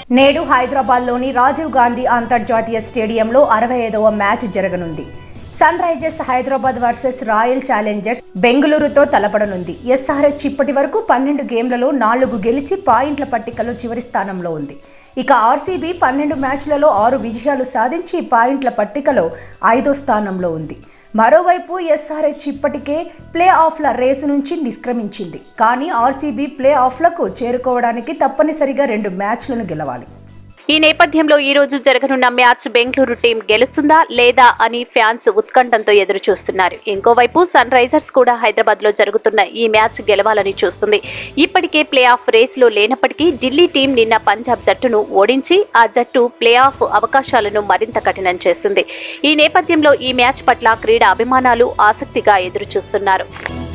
నేడు హైదరాబాద్లోని రాజీవ్ గాంధీ అంతర్జాతీయ స్టేడియంలో అరవై ఐదవ మ్యాచ్ జరగనుంది sunrisers Hyderabad versus royal challengers బెంగళూరుతో తలపడనుంది ఎస్ఆర్హెచ్ ఇప్పటి వరకు పన్నెండు గేమ్లలో నాలుగు గెలిచి పాయింట్ల పట్టికలో చివరి స్థానంలో ఉంది ఇక ఆర్సీబీ పన్నెండు మ్యాచ్లలో ఆరు విజయాలు సాధించి పాయింట్ల పట్టికలో ఐదో స్థానంలో ఉంది మరోవైపు ఎస్ఆర్హెచ్ ఇప్పటికే ప్లే ఆఫ్ల రేసు నుంచి నిష్క్రమించింది కానీ ఆర్సీబీ ప్లే ఆఫ్లకు చేరుకోవడానికి తప్పనిసరిగా రెండు మ్యాచ్లను గెలవాలి ఈ నేపథ్యంలో ఈ రోజు జరగనున్న మ్యాచ్ బెంగళూరు టీం గెలుస్తుందా లేదా అని ఫ్యాన్స్ ఉత్కంఠంతో ఎదురు చూస్తున్నారు ఇంకోవైపు సన్ రైజర్స్ కూడా హైదరాబాద్ లో జరుగుతున్న ఈ మ్యాచ్ గెలవాలని చూస్తుంది ఇప్పటికే ప్లే ఆఫ్ రేసులో లేనప్పటికీ ఢిల్లీ టీం నిన్న పంజాబ్ జట్టును ఓడించి ఆ జట్టు ప్లే ఆఫ్ అవకాశాలను మరింత కఠినం చేస్తుంది ఈ నేపథ్యంలో ఈ మ్యాచ్ పట్ల క్రీడా అభిమానాలు ఆసక్తిగా ఎదురు చూస్తున్నారు